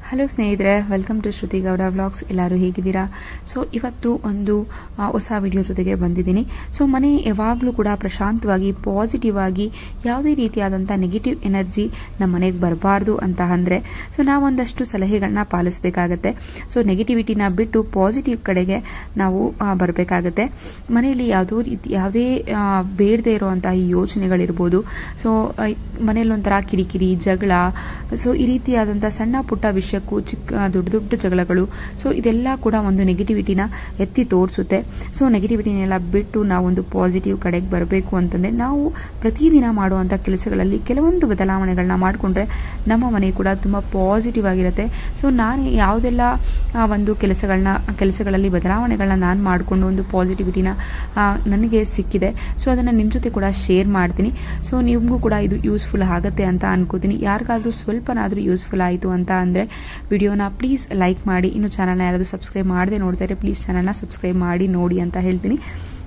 hello ಸ್ನೇಹಿತರೆ welcome to Shruti Gowda vlogs ಎಲ್ಲರೂ ಹೇಗಿದ್ದೀರಾ ಸೊ ಇವತ್ತು ಒಂದು ಆ, ಹೊಸ ವಿಡಿಯೋ ಜೊತೆಗೆ ಬಂದಿದ್ದೀನಿ ಸೊ ಮನೆ ಯಾವಾಗಲೂ ಕೂಡ ಪ್ರಶಾಂತವಾಗಿ ಪಾಸಿಟಿವ್ ಆಗಿ ಯಾವುದೇ ರೀತಿಯಾದಂಥ ನೆಗೆಟಿವ್ ಎನರ್ಜಿ ನಮ್ಮ ಮನೆಗೆ ಬರಬಾರ್ದು ಅಂತ ಅಂದರೆ ಸೊ ನಾವೊಂದಷ್ಟು ಸಲಹೆಗಳನ್ನ ಪಾಲಿಸಬೇಕಾಗತ್ತೆ ಸೊ ನೆಗೆಟಿವಿಟಿನ ಬಿಟ್ಟು ಪಾಸಿಟಿವ್ ಕಡೆಗೆ ನಾವು ಬರಬೇಕಾಗತ್ತೆ ಮನೆಯಲ್ಲಿ ಯಾವುದೋ ರೀತಿ ಯಾವುದೇ ಬೇಡದೇ ಇರುವಂತಹ ಯೋಚನೆಗಳಿರ್ಬೋದು ಸೊ ಮನೇಲಿ ಒಂಥರ ಕಿರಿಕಿರಿ ಜಗಳ ಸೊ ಈ ರೀತಿಯಾದಂಥ ಸಣ್ಣ ಪುಟ್ಟ ವಿಷಯಕ್ಕೂ ಚಿಕ್ಕ ದೊಡ್ಡ ದೊಡ್ಡ ಜಗಳಗಳು ಸೊ ಇದೆಲ್ಲ ಕೂಡ ಒಂದು ನೆಗೆಟಿವಿಟಿನ ಎತ್ತಿ ತೋರಿಸುತ್ತೆ ಸೊ ನೆಗೆಟಿವಿಟಿನೆಲ್ಲ ಬಿಟ್ಟು ನಾವೊಂದು ಪಾಸಿಟಿವ್ ಕಡೆಗೆ ಬರಬೇಕು ಅಂತಂದರೆ ನಾವು ಪ್ರತಿದಿನ ಮಾಡುವಂಥ ಕೆಲಸಗಳಲ್ಲಿ ಕೆಲವೊಂದು ಬದಲಾವಣೆಗಳನ್ನ ಮಾಡಿಕೊಂಡ್ರೆ ನಮ್ಮ ಮನೆ ಕೂಡ ತುಂಬ ಪಾಸಿಟಿವ್ ಆಗಿರುತ್ತೆ ಸೊ ನಾನು ಯಾವುದೆಲ್ಲ ಆ, ಒಂದು ಕೆಲಸಗಳನ್ನ ಕೆಲಸಗಳಲ್ಲಿ ಬದಲಾವಣೆಗಳನ್ನ ನಾನು ಮಾಡಿಕೊಂಡು ಒಂದು ಪಾಸಿಟಿವಿಟಿನ ನನಗೆ ಸಿಕ್ಕಿದೆ ಸೊ ಅದನ್ನು ನಿಮ್ಮ ಜೊತೆ ಕೂಡ ಶೇರ್ ಮಾಡ್ತೀನಿ ಸೊ ನಿಮಗೂ ಕೂಡ ಇದು ಯೂಸ್ಫುಲ್ ಆಗುತ್ತೆ ಅಂತ ಅನ್ಕೋತೀನಿ ಯಾರಿಗಾದರೂ ಸ್ವಲ್ಪನಾದರೂ ಯೂಸ್ಫುಲ್ ಆಯಿತು ಅಂತ ಅಂದರೆ ವಿಡಿಯೋನ ಪ್ಲೀಸ್ ಲೈಕ್ ಮಾಡಿ ಇನ್ನು ಚಾನಲ್ನ ಯಾರಾದರೂ ಸಬ್ಸ್ಕ್ರೈಬ್ ಮಾಡದೆ ನೋಡ್ತಾರೆ ಪ್ಲೀಸ್ ಚಾನಲ್ನ ಸಬ್ಸ್ಕ್ರೈಬ್ ಮಾಡಿ ನೋಡಿ ಅಂತ ಹೇಳ್ತೀನಿ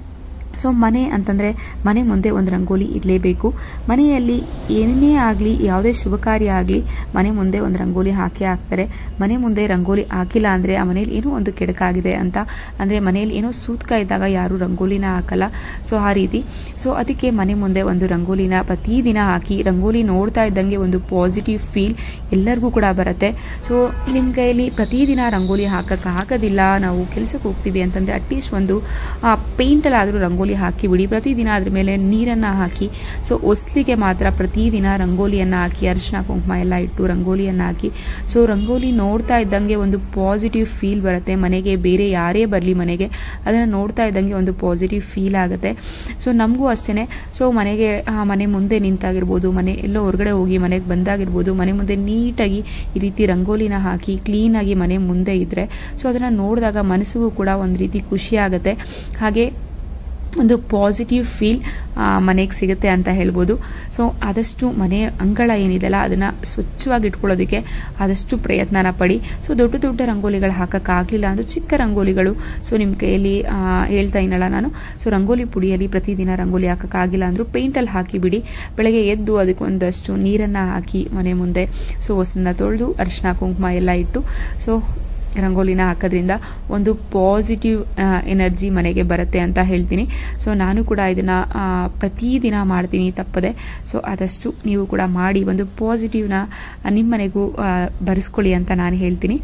ಸೊ ಮನೆ ಅಂತಂದರೆ ಮನೆ ಮುಂದೆ ಒಂದು ರಂಗೋಲಿ ಇರಲೇಬೇಕು ಮನೆಯಲ್ಲಿ ಏನೇ ಆಗಲಿ ಯಾವುದೇ ಶುಭ ಕಾರ್ಯ ಆಗಲಿ ಮನೆ ಮುಂದೆ ಒಂದು ರಂಗೋಲಿ ಹಾಕಿ ಹಾಕ್ತಾರೆ ಮನೆ ಮುಂದೆ ರಂಗೋಲಿ ಹಾಕಿಲ್ಲ ಅಂದರೆ ಆ ಮನೇಲಿ ಏನೋ ಒಂದು ಕೆಡಕಾಗಿದೆ ಅಂತ ಅಂದರೆ ಮನೆಯಲ್ಲಿ ಏನೋ ಸೂತ್ಕ ಇದ್ದಾಗ ಯಾರೂ ರಂಗೋಲಿನ ಹಾಕಲ್ಲ ಸೊ ಆ ರೀತಿ ಸೊ ಅದಕ್ಕೆ ಮನೆ ಮುಂದೆ ಒಂದು ರಂಗೋಲಿನ ಪ್ರತಿದಿನ ಹಾಕಿ ರಂಗೋಲಿ ನೋಡ್ತಾ ಇದ್ದಂಗೆ ಒಂದು ಪಾಸಿಟಿವ್ ಫೀಲ್ ಎಲ್ಲರಿಗೂ ಕೂಡ ಬರುತ್ತೆ ಸೊ ನಿಮ್ಮ ಕೈಯಲ್ಲಿ ಪ್ರತಿದಿನ ರಂಗೋಲಿ ಹಾಕೋಕ್ಕಾಗೋದಿಲ್ಲ ನಾವು ಕೆಲಸಕ್ಕೆ ಹೋಗ್ತೀವಿ ಅಂತಂದರೆ ಅಟ್ಲೀಸ್ಟ್ ಒಂದು ಪೇಂಟಲ್ಲಾದರೂ ರಂಗೋಲಿ ಹಾಕಿ ಬಿಡಿ ಪ್ರತಿದಿನ ಅದ್ರ ಮೇಲೆ ನೀರನ್ನು ಹಾಕಿ ಸೊ ಹೊಸ್ಲಿಗೆ ಮಾತ್ರ ಪ್ರತಿದಿನ ರಂಗೋಲಿಯನ್ನು ಹಾಕಿ ಅರಿಶಿನ ಕುಂಕುಮ ಎಲ್ಲ ಇಟ್ಟು ರಂಗೋಲಿಯನ್ನು ಹಾಕಿ ಸೊ ರಂಗೋಲಿ ನೋಡ್ತಾ ಇದ್ದಂಗೆ ಒಂದು ಪಾಸಿಟಿವ್ ಫೀಲ್ ಬರುತ್ತೆ ಮನೆಗೆ ಬೇರೆ ಯಾರೇ ಬರಲಿ ಮನೆಗೆ ಅದನ್ನು ನೋಡ್ತಾ ಇದ್ದಂಗೆ ಒಂದು ಪಾಸಿಟಿವ್ ಫೀಲ್ ಆಗುತ್ತೆ ಸೊ ನಮಗೂ ಅಷ್ಟೇ ಸೊ ಮನೆಗೆ ಆ, ಮನೆ ಮುಂದೆ ನಿಂತಾಗಿರ್ಬೋದು ಮನೆ ಎಲ್ಲೋ ಹೊರಗಡೆ ಹೋಗಿ ಮನೆಗೆ ಬಂದಾಗಿರ್ಬೋದು ಮನೆ ಮುಂದೆ ನೀಟಾಗಿ ಈ ರೀತಿ ರಂಗೋಲಿನ ಹಾಕಿ ಕ್ಲೀನಾಗಿ ಮನೆ ಮುಂದೆ ಇದ್ದರೆ ಸೊ ಅದನ್ನು ನೋಡಿದಾಗ ಮನಸ್ಸಿಗೂ ಕೂಡ ಒಂದು ರೀತಿ ಖುಷಿ ಆಗುತ್ತೆ ಹಾಗೆ ಒಂದು ಪಾಸಿಟಿವ್ ಫೀಲ್ ಮನೆಗೆ ಸಿಗುತ್ತೆ ಅಂತ ಹೇಳ್ಬೋದು ಸೊ ಆದಷ್ಟು ಮನೆ ಅಂಗಳ ಏನಿದೆಯಲ್ಲ ಅದನ್ನು ಸ್ವಚ್ಛವಾಗಿ ಇಟ್ಕೊಳ್ಳೋದಕ್ಕೆ ಆದಷ್ಟು ಪ್ರಯತ್ನನ ಪಡಿ ಸೊ ದೊಡ್ಡ ದೊಡ್ಡ ರಂಗೋಲಿಗಳು ಹಾಕೋಕ್ಕಾಗಲಿಲ್ಲ ಅಂದರೂ ಚಿಕ್ಕ ರಂಗೋಲಿಗಳು ಸೊ ನಿಮ್ಮ ಕೈಯಲ್ಲಿ ಆ, ಹೇಳ್ತಾ ಇನ್ನಲ್ಲ ನಾನು ಸೊ ರಂಗೋಲಿ ಪುಡಿಯಲ್ಲಿ ಪ್ರತಿದಿನ ರಂಗೋಲಿ ಹಾಕೋಕ್ಕಾಗಿಲ್ಲ ಅಂದರೂ ಪೇಂಟಲ್ಲಿ ಹಾಕಿಬಿಡಿ ಬೆಳಗ್ಗೆ ಎದ್ದು ಅದಕ್ಕೆ ಒಂದಷ್ಟು ನೀರನ್ನು ಹಾಕಿ ಮನೆ ಮುಂದೆ ಸೊ ಹೊಸನ್ನ ತೊಳೆದು ಅರಿಶಿನ ಕುಂಕುಮ ಎಲ್ಲ ಇಟ್ಟು ಸೊ ರಂಗೋಲಿನ ಹಾಕೋದ್ರಿಂದ ಒಂದು ಪಾಸಿಟಿವ್ ಎನರ್ಜಿ ಮನೆಗೆ ಬರುತ್ತೆ ಅಂತ ಹೇಳ್ತೀನಿ ಸೊ ನಾನು ಕೂಡ ಇದನ್ನು ಪ್ರತಿದಿನ ಮಾಡ್ತೀನಿ ತಪ್ಪದೆ ಸೊ ಆದಷ್ಟು ನೀವು ಕೂಡ ಮಾಡಿ ಒಂದು ಪಾಸಿಟಿವ್ನ ನಿಮ್ಮ ಮನೆಗೂ ಆ, ಬರೆಸ್ಕೊಳ್ಳಿ ಅಂತ ನಾನು ಹೇಳ್ತೀನಿ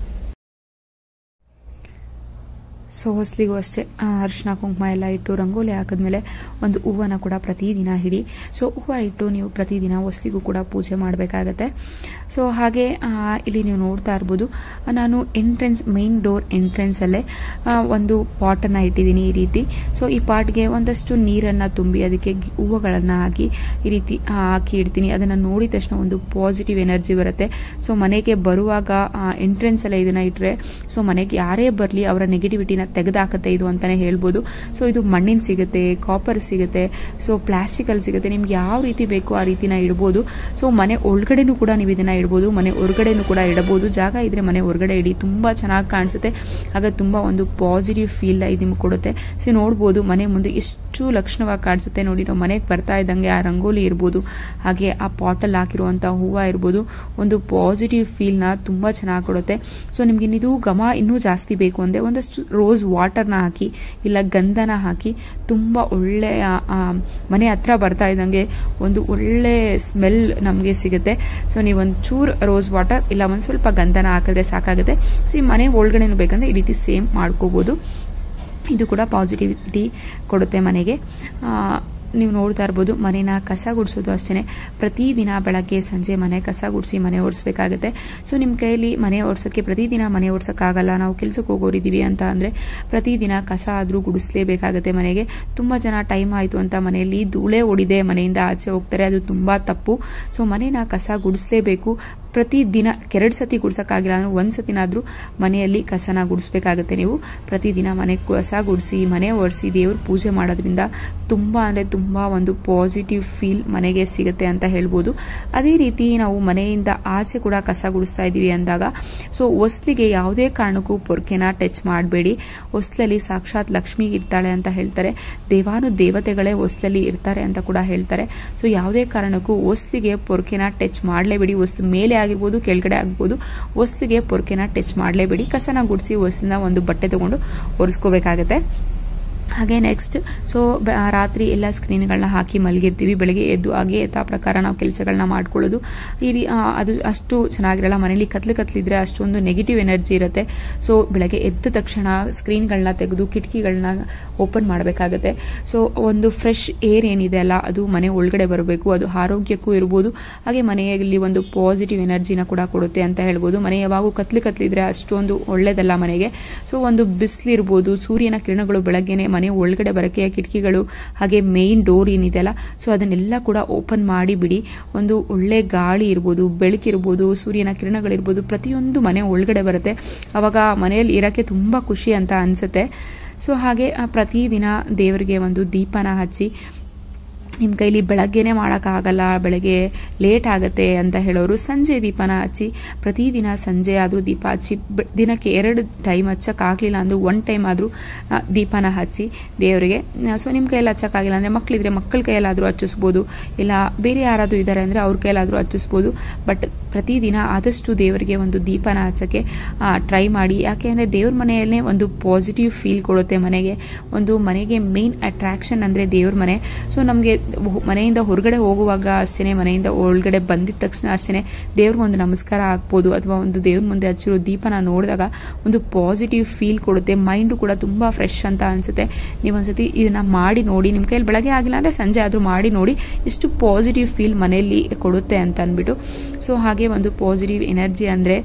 ಸೊ ಹೊಸ್ಲಿಗೂ ಅಷ್ಟೇ ಆ, ಅರಿಶಿನ ಕುಂಕುಮ ಎಲ್ಲ ಇಟ್ಟು ರಂಗೋಲಿ ಹಾಕಿದ್ಮೇಲೆ ಒಂದು ಹೂವನ್ನು ಕೂಡ ಪ್ರತಿದಿನ ಹಿಡಿ ಸೊ ಹೂವು ಇಟ್ಟು ನೀವು ಪ್ರತಿದಿನ ಹೊಸ್ಲಿಗೂ ಕೂಡ ಪೂಜೆ ಮಾಡಬೇಕಾಗತ್ತೆ ಸೊ ಹಾಗೆ ಆ, ಇಲ್ಲಿ ನೀವು ನೋಡ್ತಾ ಇರ್ಬೋದು ಆ, ನಾನು ಎಂಟ್ರೆನ್ಸ್ ಮೇನ್ ಡೋರ್ ಎಂಟ್ರೆನ್ಸಲ್ಲೇ ಒಂದು ಪಾಟನ್ನು ಇಟ್ಟಿದ್ದೀನಿ ಈ ರೀತಿ ಸೊ ಈ ಪಾಟ್ಗೆ ಒಂದಷ್ಟು ನೀರನ್ನು ತುಂಬಿ ಅದಕ್ಕೆ ಗಿ- ಹೂವುಗಳನ್ನು ಹಾಕಿ ಈ ರೀತಿ ಆ, ಹಾಕಿ ಇಡ್ತೀನಿ ಅದನ್ನು ನೋಡಿದ ತಕ್ಷಣ ಒಂದು ಪಾಸಿಟಿವ್ ಎನರ್ಜಿ ಬರುತ್ತೆ ಸೊ ಮನೆಗೆ ಬರುವಾಗ ಎಂಟ್ರೆನ್ಸಲ್ಲೇ ಇದನ್ನು ಇಟ್ಟರೆ ಸೊ ಮನೆಗೆ ಯಾರೇ ಬರಲಿ ಅವರ ನೆಗೆಟಿವಿಟಿನ ತೆಗೆದಾಕತ್ತೆ ಇದು ಅಂತಲೇ ಹೇಳ್ಬೋದು ಸೊ ಇದು ಮಣ್ಣಿನ ಸಿಗುತ್ತೆ ಕಾಪರ್ ಸಿಗುತ್ತೆ ಸೊ ಪ್ಲಾಸ್ಟಿಕಲ್ಲಿ ಸಿಗುತ್ತೆ ನಿಮ್ಗೆ ಯಾವ ರೀತಿ ಬೇಕೋ ಆ ರೀತಿನ ಇಡ್ಬೋದು ಸೊ ಮನೆ ಒಳಗಡೆನೂ ಕೂಡ ನೀವು ಇದನ್ನು ಇಡ್ಬೋದು ಮನೆ ಹೊರಗಡೆನೂ ಕೂಡ ಇಡಬಹುದು ಜಾಗ ಇದ್ರೆ ಮನೆ ಹೊರಗಡೆ ಇಡಿ ತುಂಬ ಚೆನ್ನಾಗಿ ಕಾಣಿಸುತ್ತೆ ಆಗ ತುಂಬ ಒಂದು ಪಾಸಿಟಿವ್ ಫೀಲ್ ಇದು ನಿಮ್ಗೆ ಕೊಡುತ್ತೆ ಸೊ ನೋಡ್ಬೋದು ಮನೆ ಮುಂದೆ ಎಷ್ಟು ಲಕ್ಷಣವಾಗಿ ಕಾಣಿಸುತ್ತೆ ನೋಡಿ ನಾವು ಮನೆಗೆ ಬರ್ತಾ ಇದ್ದಂಗೆ ಆ ರಂಗೋಲಿ ಇರ್ಬೋದು ಹಾಗೆ ಆ ಪಾಟಲ್ಲಿ ಹಾಕಿರುವಂಥ ಹೂವು ಇರ್ಬೋದು ಒಂದು ಪಾಸಿಟಿವ್ ಫೀಲ್ನ ತುಂಬ ಚೆನ್ನಾಗಿ ಕೊಡುತ್ತೆ ಸೊ ನಿಮ್ಗೆ ಇನ್ನಿದು ಘಮ ಇನ್ನೂ ಜಾಸ್ತಿ ಬೇಕು ಅಂದರೆ ಒಂದಷ್ಟು ರೋಸ್ ವಾಟರ್ನ ಹಾಕಿ ಇಲ್ಲ ಗಂಧನ ಹಾಕಿ ತುಂಬ ಒಳ್ಳೆಯ ಆ, ಮನೆ ಹತ್ರ ಬರ್ತಾ ಇದ್ದಂಗೆ ಒಂದು ಒಳ್ಳೆ ಸ್ಮೆಲ್ ನಮಗೆ ಸಿಗುತ್ತೆ ಸೊ ನೀವು ಒಂದು ಚೂರು ರೋಸ್ ವಾಟರ್ ಇಲ್ಲ ಒಂದು ಸ್ವಲ್ಪ ಗಂಧನ ಹಾಕಿದ್ರೆ ಸಾಕಾಗುತ್ತೆ ಸೊ ಈ ಮನೆ ಒಳಗಡೆನೂ ಬೇಕಂದ್ರೆ ಈ ರೀತಿ ಸೇಮ್ ಮಾಡ್ಕೋಬೋದು ಇದು ಕೂಡ ಪಾಸಿಟಿವಿಟಿ ಕೊಡುತ್ತೆ ಮನೆಗೆ ಆ, ನೀವು ನೋಡ್ತಾ ಇರ್ಬೋದು ಮನೇನ ಕಸ ಗುಡಿಸೋದು ಅಷ್ಟೇ ಪ್ರತಿದಿನ ಬೆಳಗ್ಗೆ ಸಂಜೆ ಮನೆ ಕಸ ಗುಡಿಸಿ ಮನೆ ಒರೆಸ್ಬೇಕಾಗುತ್ತೆ ಸೊ ನಿಮ್ಮ ಕೈಯಲ್ಲಿ ಮನೆ ಒರೆಸೋಕ್ಕೆ ಪ್ರತಿದಿನ ಮನೆ ಒರೆಸೋಕ್ಕಾಗಲ್ಲ ನಾವು ಕೆಲಸಕ್ಕೆ ಹೋಗೋರಿದ್ದೀವಿ ಅಂತ ಅಂದರೆ ಪ್ರತಿದಿನ ಕಸ ಆದರೂ ಗುಡಿಸ್ಲೇಬೇಕಾಗುತ್ತೆ ಮನೆಗೆ ತುಂಬ ಜನ ಟೈಮ್ ಆಯಿತು ಅಂತ ಮನೆಯಲ್ಲಿ ಧೂಳೆ ಓಡಿದೆ ಮನೆಯಿಂದ ಆಚೆ ಹೋಗ್ತಾರೆ ಅದು ತುಂಬ ತಪ್ಪು ಸೊ ಮನೇನ ಕಸ ಗುಡಿಸ್ಲೇಬೇಕು ಪ್ರತಿದಿನ ಎರಡು ಸತಿ ಗುಡ್ಸೋಕ್ಕಾಗಿಲ್ಲ ಅಂದ್ರೆ ಒಂದು ಸತಿನಾದರೂ ಮನೆಯಲ್ಲಿ ಕಸನ ಗುಡಿಸ್ಬೇಕಾಗತ್ತೆ ನೀವು ಪ್ರತಿದಿನ ಮನೆ ಕಸ ಗುಡಿಸಿ ಮನೆ ಒರೆಸಿ ದೇವ್ರ ಪೂಜೆ ಮಾಡೋದ್ರಿಂದ ತುಂಬ ಅಂದರೆ ತುಂಬ ತುಂಬ ಒಂದು ಪಾಸಿಟಿವ್ ಫೀಲ್ ಮನೆಗೆ ಸಿಗುತ್ತೆ ಅಂತ ಹೇಳ್ಬೋದು ಅದೇ ರೀತಿ ನಾವು ಮನೆಯಿಂದ ಆಚೆ ಕೂಡ ಕಸ ಗುಡಿಸ್ತಾ ಇದ್ದೀವಿ ಅಂದಾಗ ಸೊ ಹೊಸ್ಲಿಗೆ ಯಾವುದೇ ಕಾರಣಕ್ಕೂ ಪೊರ್ಕೆನ ಟಚ್ ಮಾಡಬೇಡಿ ಹೊಸ್ಲಲ್ಲಿ ಸಾಕ್ಷಾತ್ ಲಕ್ಷ್ಮಿ ಇರ್ತಾಳೆ ಅಂತ ಹೇಳ್ತಾರೆ ದೇವಾನು ದೇವತೆಗಳೇ ಹೊಸ್ಲಲ್ಲಿ ಇರ್ತಾರೆ ಅಂತ ಕೂಡ ಹೇಳ್ತಾರೆ ಸೊ ಯಾವುದೇ ಕಾರಣಕ್ಕೂ ಹೊಸ್ಲಿಗೆ ಪೊರ್ಕೆನ ಟಚ್ ಮಾಡಲೇಬೇಡಿ ಹೊಸ್ತು ಮೇಲೆ ಆಗಿರ್ಬೋದು ಕೆಳಗಡೆ ಆಗ್ಬೋದು ಹೊಸ್ಲಿಗೆ ಪೊರ್ಕೆನ ಟಚ್ ಮಾಡಲೇಬೇಡಿ ಕಸನ ಗುಡಿಸಿ ಹೊಸ್ಲನ್ನ ಒಂದು ಬಟ್ಟೆ ತಗೊಂಡು ಒರೆಸ್ಕೋಬೇಕಾಗತ್ತೆ ಹಾಗೆ ನೆಕ್ಸ್ಟ್ ಸೊ ರಾತ್ರಿ ಎಲ್ಲ ಸ್ಕ್ರೀನ್ಗಳನ್ನ ಹಾಕಿ ಮಲಗಿರ್ತೀವಿ ಬೆಳಗ್ಗೆ ಎದ್ದು ಹಾಗೆ ಯಥಾ ಪ್ರಕಾರ ನಾವು ಕೆಲಸಗಳನ್ನ ಮಾಡ್ಕೊಳ್ಳೋದು ಈ ರೀ ಆ, ಅದು ಅಷ್ಟು ಚೆನ್ನಾಗಿರಲ್ಲ ಮನೇಲಿ ಕತ್ಲು ಕತ್ಲಿದ್ರೆ ಅಷ್ಟೊಂದು ನೆಗೆಟಿವ್ ಎನರ್ಜಿ ಇರುತ್ತೆ ಸೊ ಬೆಳಗ್ಗೆ ಎದ್ದ ತಕ್ಷಣ ಸ್ಕ್ರೀನ್ಗಳನ್ನ ತೆಗೆದು ಕಿಟಕಿಗಳನ್ನ ಓಪನ್ ಮಾಡಬೇಕಾಗತ್ತೆ ಸೊ ಒಂದು ಫ್ರೆಶ್ ಏರ್ ಏನಿದೆ ಅಲ್ಲ ಅದು ಮನೆ ಒಳಗಡೆ ಬರಬೇಕು ಅದು ಆರೋಗ್ಯಕ್ಕೂ ಇರ್ಬೋದು ಹಾಗೆ ಮನೆಯಲ್ಲಿ ಒಂದು ಪಾಸಿಟಿವ್ ಎನರ್ಜಿನ ಕೂಡ ಕೊಡುತ್ತೆ ಅಂತ ಹೇಳ್ಬೋದು ಮನೆ ಯಾವಾಗೂ ಕತ್ಲು ಕತ್ಲಿದ್ರೆ ಅಷ್ಟೊಂದು ಒಳ್ಳೇದಲ್ಲ ಮನೆಗೆ ಸೊ ಒಂದು ಬಿಸಿಲಿರ್ಬೋದು ಸೂರ್ಯನ ಕಿರಣಗಳು ಬೆಳಗ್ಗೆನೆ ಮನೆ ಒಳಗಡೆ ಬರೋಕ್ಕೆ ಕಿಟಕಿಗಳು ಹಾಗೆ ಮೇನ್ ಡೋರ್ ಏನಿದೆಯಲ್ಲ ಸೊ ಅದನ್ನೆಲ್ಲ ಕೂಡ ಓಪನ್ ಮಾಡಿ ಬಿಡಿ ಒಂದು ಒಳ್ಳೆ ಗಾಳಿ ಇರ್ಬೋದು ಬೆಳಕಿರ್ಬೋದು ಸೂರ್ಯನ ಕಿರಣಗಳಿರ್ಬೋದು ಪ್ರತಿಯೊಂದು ಮನೆ ಒಳಗಡೆ ಬರುತ್ತೆ ಅವಾಗ ಮನೆಯಲ್ಲಿ ಇರೋಕ್ಕೆ ತುಂಬ ಖುಷಿ ಅಂತ ಅನಿಸುತ್ತೆ ಸೊ ಹಾಗೆ ಆ, ಪ್ರತಿದಿನ ದೇವರಿಗೆ ಒಂದು ದೀಪನ ಹಚ್ಚಿ ನಿಮ್ಮ ಕೈಲಿ ಬೆಳಗ್ಗೆನೇ ಮಾಡೋಕ್ಕಾಗಲ್ಲ ಬೆಳಗ್ಗೆ ಲೇಟ್ ಆಗುತ್ತೆ ಅಂತ ಹೇಳೋರು ಸಂಜೆ ದೀಪನ ಹಚ್ಚಿ ಪ್ರತಿದಿನ ಸಂಜೆ ಆದರೂ ದೀಪ ಹಚ್ಚಿ ಬೆ- ದಿನಕ್ಕೆ ಎರಡು ಟೈಮ್ ಹಚ್ಚೋಕ್ಕಾಗಲಿಲ್ಲ ಅಂದರೂ ಒನ್ ಟೈಮ್ ಆದರೂ ದೀಪನ ಹಚ್ಚಿ ದೇವರಿಗೆ ಸೊ ನಿಮ್ಮ ಕೈಯಲ್ಲಿ ಹಚ್ಚೋಕ್ಕಾಗಿಲ್ಲ ಅಂದರೆ ಮಕ್ಕಳಿದ್ರೆ ಮಕ್ಕಳ ಕೈಯಲ್ಲಾದರೂ ಹಚ್ಚಿಸ್ಬೋದು ಇಲ್ಲ ಬೇರೆ ಯಾರಾದರೂ ಇದ್ದಾರೆ ಅಂದರೆ ಅವ್ರ ಕೈಯಲ್ಲಾದರೂ ಹಚ್ಚಿಸ್ಬೋದು ಬಟ್ ಪ್ರತಿದಿನ ಆದಷ್ಟು ದೇವರಿಗೆ ಒಂದು ದೀಪನ ಹಚ್ಚೋಕ್ಕೆ ಟ್ರೈ ಮಾಡಿ ಯಾಕೆ ಅಂದರೆ ದೇವ್ರ ಮನೆಯಲ್ಲೇ ಒಂದು ಪಾಸಿಟಿವ್ ಫೀಲ್ ಕೊಡುತ್ತೆ ಮನೆಗೆ ಒಂದು ಮನೆಗೆ ಮೇನ್ ಅಟ್ರಾಕ್ಷನ್ ಅಂದರೆ ದೇವ್ರ ಮನೆ ಸೊ ನಮಗೆ ಮನೆಯಿಂದ ಹೊರಗಡೆ ಹೋಗುವಾಗ ಅಷ್ಟೇ ಮನೆಯಿಂದ ಒಳಗಡೆ ಬಂದಿದ ತಕ್ಷಣ ಅಷ್ಟೇ ದೇವ್ರಿಗೆ ಒಂದು ನಮಸ್ಕಾರ ಹಾಕ್ಬೋದು ಅಥವಾ ಒಂದು ದೇವ್ರ ಮುಂದೆ ಹಚ್ಚಿರೋ ದೀಪನ ನೋಡಿದಾಗ ಒಂದು ಪಾಸಿಟಿವ್ ಫೀಲ್ ಕೊಡುತ್ತೆ ಮೈಂಡು ಕೂಡ ತುಂಬ ಫ್ರೆಶ್ ಅಂತ ಅನಿಸುತ್ತೆ ನೀವು ಒಂದ್ಸತಿ ಇದನ್ನ ಮಾಡಿ ನೋಡಿ ನಿಮ್ಮ ಕೈಯಲ್ಲಿ ಬೆಳಗ್ಗೆ ಆಗಿಲ್ಲ ಅಂದರೆ ಸಂಜೆ ಆದರೂ ಮಾಡಿ ನೋಡಿ ಎಷ್ಟು ಪಾಸಿಟಿವ್ ಫೀಲ್ ಮನೆಯಲ್ಲಿ ಕೊಡುತ್ತೆ ಅಂತ ಅಂದ್ಬಿಟ್ಟು ಸೊ ಹಾಗೆ ಒಂದು ಪಾಸಿಟಿವ್ ಎನರ್ಜಿ ಅಂದರೆ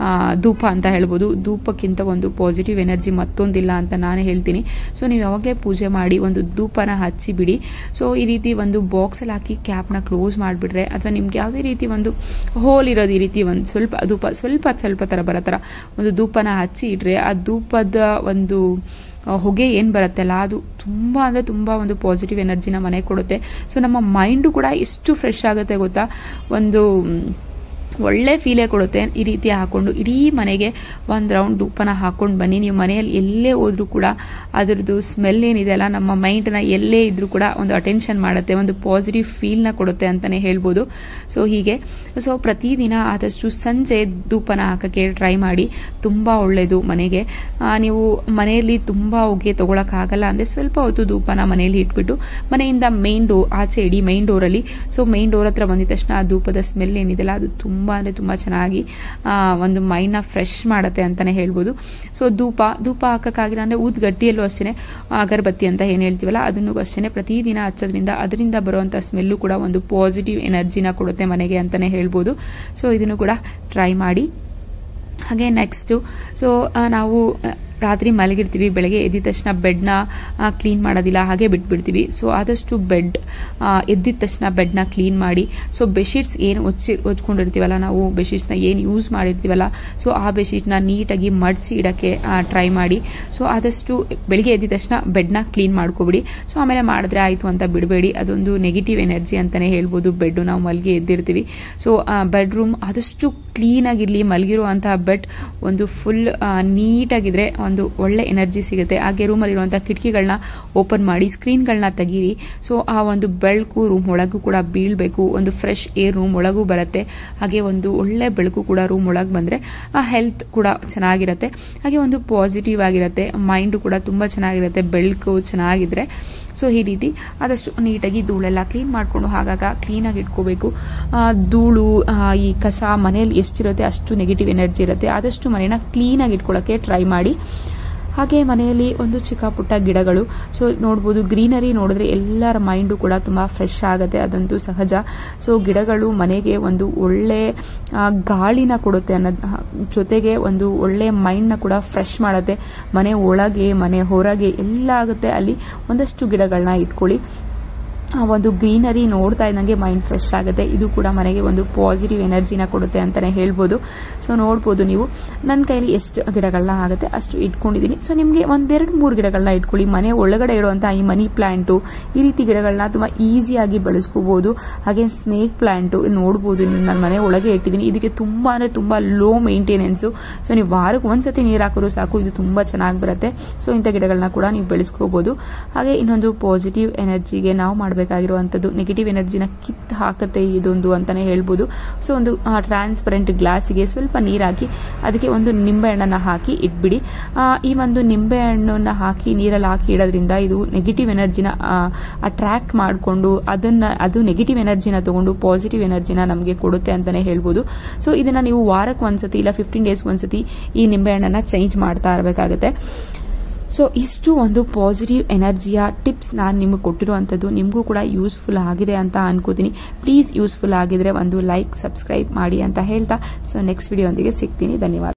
ಧೂಪ ಅಂತ ಹೇಳ್ಬೋದು ಧೂಪಕ್ಕಿಂತ ಒಂದು ಪಾಸಿಟಿವ್ ಎನರ್ಜಿ ಮತ್ತೊಂದಿಲ್ಲ ಅಂತ ನಾನು ಹೇಳ್ತೀನಿ ಸೊ ನೀವು ಯಾವಾಗಲೇ ಪೂಜೆ ಮಾಡಿ ಒಂದು ಧೂಪನ ಹಚ್ಚಿ ಬಿಡಿ ಸೊ ಈ ರೀತಿ ಒಂದು ಬಾಕ್ಸಲ್ಲಿ ಹಾಕಿ ಕ್ಯಾಪ್ನ ಕ್ಲೋಸ್ ಮಾಡಿಬಿಟ್ರೆ ಅಥವಾ ನಿಮ್ಗೆ ಯಾವುದೇ ರೀತಿ ಒಂದು ಹೋಲ್ ಇರೋದು ಈ ರೀತಿ ಒಂದು ಸ್ವಲ್ಪ ಧೂಪ ಸ್ವಲ್ಪ ಸ್ವಲ್ಪ ಥರ ಬರೋ ಥರ ಒಂದು ಧೂಪನ ಹಚ್ಚಿ ಇಟ್ರೆ ಆ ಧೂಪದ ಒಂದು ಆ, ಹೊಗೆ ಏನು ಬರುತ್ತಲ್ಲ ಅದು ತುಂಬ ಅಂದರೆ ತುಂಬ ಒಂದು ಪಾಸಿಟಿವ್ ಎನರ್ಜಿನ ಮನೆಗೆ ಕೊಡುತ್ತೆ ಸೊ ನಮ್ಮ ಮೈಂಡು ಕೂಡ ಎಷ್ಟು ಫ್ರೆಶ್ ಆಗುತ್ತೆ ಗೊತ್ತಾ ಒಂದು ಮ್, ಒಳ್ಳೆ ಫೀಲೇ ಕೊಡುತ್ತೆ ಈ ರೀತಿ ಹಾಕೊಂಡು ಇಡೀ ಮನೆಗೆ ಒಂದು ರೌಂಡ್ ಧೂಪನ ಹಾಕೊಂಡು ಬನ್ನಿ ನೀವು ಮನೆಯಲ್ಲಿ ಎಲ್ಲೇ ಹೋದ್ರೂ ಕೂಡ ಅದರದ್ದು ಸ್ಮೆಲ್ ಏನಿದೆ ಅಲ್ಲ ನಮ್ಮ ಮೈಂಡ್ನ ಎಲ್ಲೇ ಇದ್ರೂ ಕೂಡ ಒಂದು ಅಟೆನ್ಷನ್ ಮಾಡುತ್ತೆ ಒಂದು ಪಾಸಿಟಿವ್ ಫೀಲ್ನ ಕೊಡುತ್ತೆ ಅಂತಲೇ ಹೇಳ್ಬೋದು ಸೊ ಹೀಗೆ ಸೊ ಪ್ರತಿದಿನ ಆದಷ್ಟು ಸಂಜೆ ಧೂಪನ ಹಾಕೋಕ್ಕೆ ಟ್ರೈ ಮಾಡಿ ತುಂಬ ಒಳ್ಳೆಯದು ಮನೆಗೆ ಆ, ನೀವು ಮನೆಯಲ್ಲಿ ತುಂಬ ಹೊಗೆ ತೊಗೊಳಕ್ಕಾಗಲ್ಲ ಅಂದರೆ ಸ್ವಲ್ಪ ಹೊತ್ತು ಧೂಪನ ಮನೆಯಲ್ಲಿ ಇಟ್ಬಿಟ್ಟು ಮನೆಯಿಂದ ಮೈನ್ ಡೋರ್ ಆಚೆ ಇಡಿ ಮೈನ್ ಡೋರಲ್ಲಿ ಸೊ ಮೈನ್ ಡೋರ್ ಹತ್ರ ಬಂದಿದ ತಕ್ಷಣ ಆ ಧೂಪದ ಸ್ಮೆಲ್ ಏನಿದೆಯಲ್ಲ ಅದು ತುಂಬ ಅಂದರೆ ತುಂಬ ಚೆನ್ನಾಗಿ ಆ, ಒಂದು ಮೈಂಡ್ನ ಫ್ರೆಶ್ ಮಾಡುತ್ತೆ ಅಂತಲೇ ಹೇಳ್ಬೋದು ಸೊ ಧೂಪ ಧೂಪ ಹಾಕೋಕ್ಕಾಗಿಲ್ಲ ಅಂದರೆ ಊದ್ಗಡ್ಡಿಯಲ್ಲೂ ಅಷ್ಟೇ ಅಗರಬತ್ತಿ ಅಂತ ಏನು ಹೇಳ್ತೀವಲ್ಲ ಅದನ್ನು ಅಷ್ಟೇ ಪ್ರತಿದಿನ ಹಚ್ಚೋದ್ರಿಂದ ಅದರಿಂದ ಬರುವಂಥ ಸ್ಮೆಲ್ಲು ಕೂಡ ಒಂದು ಪಾಸಿಟಿವ್ ಎನರ್ಜಿನ ಕೊಡುತ್ತೆ ಮನೆಗೆ ಅಂತಲೇ ಹೇಳ್ಬೋದು ಸೊ ಇದನ್ನು ಕೂಡ ಟ್ರೈ ಮಾಡಿ ಹಾಗೆ ನೆಕ್ಸ್ಟು ಸೊ ನಾವು ಆ, ರಾತ್ರಿ ಮಲಗಿರ್ತೀವಿ ಬೆಳಗ್ಗೆ ಎದ್ದಿದ ತಕ್ಷಣ ಬೆಡ್ನ ಕ್ಲೀನ್ ಮಾಡೋದಿಲ್ಲ ಹಾಗೆ ಬಿಟ್ಬಿಡ್ತೀವಿ ಸೊ ಆದಷ್ಟು ಬೆಡ್ ಎದ್ದಿದ ತಕ್ಷಣ ಬೆಡ್ನ ಕ್ಲೀನ್ ಮಾಡಿ ಸೊ ಬೆಡ್ಶೀಟ್ಸ್ ಏನು ಹೊಚ್ಚಿ ಹೊಚ್ಕೊಂಡಿರ್ತೀವಲ್ಲ ನಾವು ಬೆಡ್ಶೀಟ್ಸ್ನ ಏನು ಯೂಸ್ ಮಾಡಿರ್ತೀವಲ್ಲ ಸೊ ಆ ಬೆಡ್ಶೀಟ್ನ ನೀಟಾಗಿ ಮಡಚಿ ಇಡೋಕ್ಕೆ ಟ್ರೈ ಮಾಡಿ ಸೊ ಆದಷ್ಟು ಬೆಳಿಗ್ಗೆ ಎದ್ದಿದ ತಕ್ಷಣ ಬೆಡ್ನ ಕ್ಲೀನ್ ಮಾಡ್ಕೊಬಿಡಿ ಸೊ ಆಮೇಲೆ ಮಾಡಿದ್ರೆ ಆಯಿತು ಅಂತ ಬಿಡಬೇಡಿ ಅದೊಂದು ನೆಗೆಟಿವ್ ಎನರ್ಜಿ ಅಂತಲೇ ಹೇಳ್ಬೋದು ಬೆಡ್ಡು ನಾವು ಮಲಗಿ ಎದ್ದಿರ್ತೀವಿ ಸೊ ಬೆಡ್ರೂಮ್ ಆದಷ್ಟು ಕ್ಲೀನಾಗಿರಲಿ ಮಲಗಿರುವಂತಹ ಬೆಡ್ ಒಂದು ಫುಲ್ ನೀಟಾಗಿದ್ರೆ ಒಂದು ಒಳ್ಳೆ ಎನರ್ಜಿ ಸಿಗುತ್ತೆ ಹಾಗೆ ರೂಮಲ್ಲಿರುವಂಥ ಕಿಟಕಿಗಳನ್ನ ಓಪನ್ ಮಾಡಿ ಸ್ಕ್ರೀನ್ಗಳನ್ನ ತೆಗೀರಿ ಸೊ ಆ ಒಂದು ಬೆಳಕು ರೂಮ್ ಒಳಗೂ ಕೂಡ ಬೀಳಬೇಕು ಒಂದು ಫ್ರೆಶ್ ಏರ್ ರೂಮ್ ಒಳಗೂ ಬರುತ್ತೆ ಹಾಗೆ ಒಂದು ಒಳ್ಳೆ ಬೆಳಕು ಕೂಡ ರೂಮ್ ಒಳಗೆ ಬಂದರೆ ಆ ಹೆಲ್ತ್ ಕೂಡ ಚೆನ್ನಾಗಿರುತ್ತೆ ಹಾಗೆ ಒಂದು ಪಾಸಿಟಿವ್ ಆಗಿರುತ್ತೆ ಮೈಂಡು ಕೂಡ ತುಂಬ ಚೆನ್ನಾಗಿರುತ್ತೆ ಬೆಳಕು ಚೆನ್ನಾಗಿದ್ರೆ ಸೊ ಈ ರೀತಿ ಆದಷ್ಟು ನೀಟಾಗಿ ಧೂಳೆಲ್ಲ ಕ್ಲೀನ್ ಮಾಡಿಕೊಂಡು ಆಗಾಗ ಕ್ಲೀನಾಗಿ ಇಟ್ಕೋಬೇಕು ಆ, ಧೂಳು ಆ, ಈ ಕಸ ಮನೇಲಿ ಎಷ್ಟಿರುತ್ತೆ ಅಷ್ಟು ನೆಗೆಟಿವ್ ಎನರ್ಜಿ ಇರುತ್ತೆ ಆದಷ್ಟು ಮನೇನ ಕ್ಲೀನಾಗಿ ಇಟ್ಕೊಳ್ಳೋಕ್ಕೆ ಟ್ರೈ ಮಾಡಿ ಹಾಗೆ ಮನೆಯಲ್ಲಿ ಒಂದು ಚಿಕ್ಕ ಪುಟ್ಟ ಗಿಡಗಳು ಸೊ ನೋಡ್ಬೋದು ಗ್ರೀನರಿ ನೋಡಿದ್ರೆ ಎಲ್ಲರ ಮೈಂಡು ಕೂಡ ತುಂಬ ಫ್ರೆಶ್ ಆಗುತ್ತೆ ಅದಂತೂ ಸಹಜ ಸೊ ಗಿಡಗಳು ಮನೆಗೆ ಒಂದು ಒಳ್ಳೆ ಆ, ಗಾಳಿನ ಕೊಡುತ್ತೆ ಅನ್ನೋದು ಜೊತೆಗೆ ಒಂದು ಒಳ್ಳೆ ಮೈಂಡ್ನ ಕೂಡ ಫ್ರೆಶ್ ಮಾಡುತ್ತೆ ಮನೆ ಒಳಗೆ ಮನೆ ಹೊರಗೆ ಎಲ್ಲ ಆಗುತ್ತೆ ಅಲ್ಲಿ ಒಂದಷ್ಟು ಗಿಡಗಳನ್ನ ಇಟ್ಕೊಳ್ಳಿ ಆ ಒಂದು ಗ್ರೀನರಿ ನೋಡ್ತಾ ಇದ್ದಂಗೆ ಮೈಂಡ್ ಫ್ರೆಶ್ ಆಗುತ್ತೆ ಇದು ಕೂಡ ಮನೆಗೆ ಒಂದು ಪಾಸಿಟಿವ್ ಎನರ್ಜಿನ ಕೊಡುತ್ತೆ ಅಂತಲೇ ಹೇಳ್ಬೋದು ಸೊ ನೋಡ್ಬೋದು ನೀವು ನನ್ನ ಕೈಲಿ ಎಷ್ಟು ಗಿಡಗಳನ್ನ ಆಗುತ್ತೆ ಅಷ್ಟು ಇಟ್ಕೊಂಡಿದ್ದೀನಿ ಸೊ ನಿಮಗೆ ಒಂದೆರಡು ಮೂರು ಗಿಡಗಳನ್ನ ಇಟ್ಕೊಳ್ಳಿ ಮನೆ ಒಳಗಡೆ ಇಡುವಂಥ ಈ ಮನಿ ಪ್ಲ್ಯಾಂಟು ಈ ರೀತಿ ಗಿಡಗಳನ್ನ ತುಂಬ ಈಸಿಯಾಗಿ ಬೆಳೆಸ್ಕೋಬೋದು ಹಾಗೆ ಸ್ನೇಕ್ ಪ್ಲ್ಯಾಂಟು ನೋಡ್ಬೋದು ನನ್ನ ಮನೆ ಒಳಗೆ ಇಟ್ಟಿದ್ದೀನಿ ಇದಕ್ಕೆ ತುಂಬ ಅಂದರೆ ತುಂಬ ಲೋ ಮೇಂಟೆನೆನ್ಸು ಸೊ ನೀವು ವಾರಕ್ಕೆ ಒಂದ್ಸತಿ ನೀರು ಹಾಕಿದ್ರು ಸಾಕು ಇದು ತುಂಬ ಚೆನ್ನಾಗಿ ಬರುತ್ತೆ ಸೊ ಇಂಥ ಗಿಡಗಳನ್ನ ಕೂಡ ನೀವು ಬೆಳೆಸ್ಕೋಬೋದು ಹಾಗೆ ಇನ್ನೊಂದು ಪಾಸಿಟಿವ್ ಎನರ್ಜಿಗೆ ನಾವು ಮಾಡಬೇಕಾಗಿರುವಂಥದ್ದು ನೆಗೆಟಿವ್ ಎನರ್ಜಿನ ಕಿತ್ತು ಹಾಕುತ್ತೆ ಇದೊಂದು ಅಂತಲೇ ಹೇಳ್ಬೋದು ಸೊ ಒಂದು ಟ್ರಾನ್ಸ್ಪರೆಂಟ್ ಗ್ಲಾಸಿಗೆ ಸ್ವಲ್ಪ ನೀರು ಹಾಕಿ ಅದಕ್ಕೆ ಒಂದು ನಿಂಬೆಹಣ್ಣನ್ನು ಹಾಕಿ ಇಟ್ಬಿಡಿ ಆ, ಈ ಒಂದು ನಿಂಬೆಹಣ್ಣನ್ನು ಹಾಕಿ ನೀರಲ್ಲಿ ಹಾಕಿ ಇಡೋದ್ರಿಂದ ಇದು ನೆಗೆಟಿವ್ ಎನರ್ಜಿನ ಅಟ್ರಾಕ್ಟ್ ಮಾಡಿಕೊಂಡು ಅದನ್ನು ಅದು ನೆಗೆಟಿವ್ ಎನರ್ಜಿನ ತಗೊಂಡು ಪಾಸಿಟಿವ್ ಎನರ್ಜಿನ ನಮಗೆ ಕೊಡುತ್ತೆ ಅಂತಲೇ ಹೇಳ್ಬೋದು ಸೊ ಇದನ್ನು ನೀವು ವಾರಕ್ಕೆ ಒಂದ್ಸತಿ ಇಲ್ಲ ಫಿಫ್ಟೀನ್ ಡೇಸ್ಗೆ ಒಂದ್ಸತಿ ಈ ನಿಂಬೆಹಣ್ಣನ್ನು ಚೇಂಜ್ ಮಾಡ್ತಾ ಇರಬೇಕಾಗುತ್ತೆ ಸೊ ಇಷ್ಟು ಒಂದು ಪಾಸಿಟಿವ್ ಎನರ್ಜಿಯ ಟಿಪ್ಸ್ ನಾನು ನಿಮಗೆ ಕೊಟ್ಟಿರುವಂಥದ್ದು ನಿಮಗೂ ಕೂಡ ಯೂಸ್ಫುಲ್ ಆಗಿದೆ ಅಂತ ಅನ್ಕೋತೀನಿ ಪ್ಲೀಸ್ ಯೂಸ್ಫುಲ್ ಆಗಿದ್ರೆ ಒಂದು ಲೈಕ್ ಸಬ್ಸ್ಕ್ರೈಬ್ ಮಾಡಿ ಅಂತ ಹೇಳ್ತಾ ಸೊ ನೆಕ್ಸ್ಟ್ ವಿಡಿಯೋ ಒಂದಿಗೆ ಸಿಗ್ತೀನಿ ಧನ್ಯವಾದ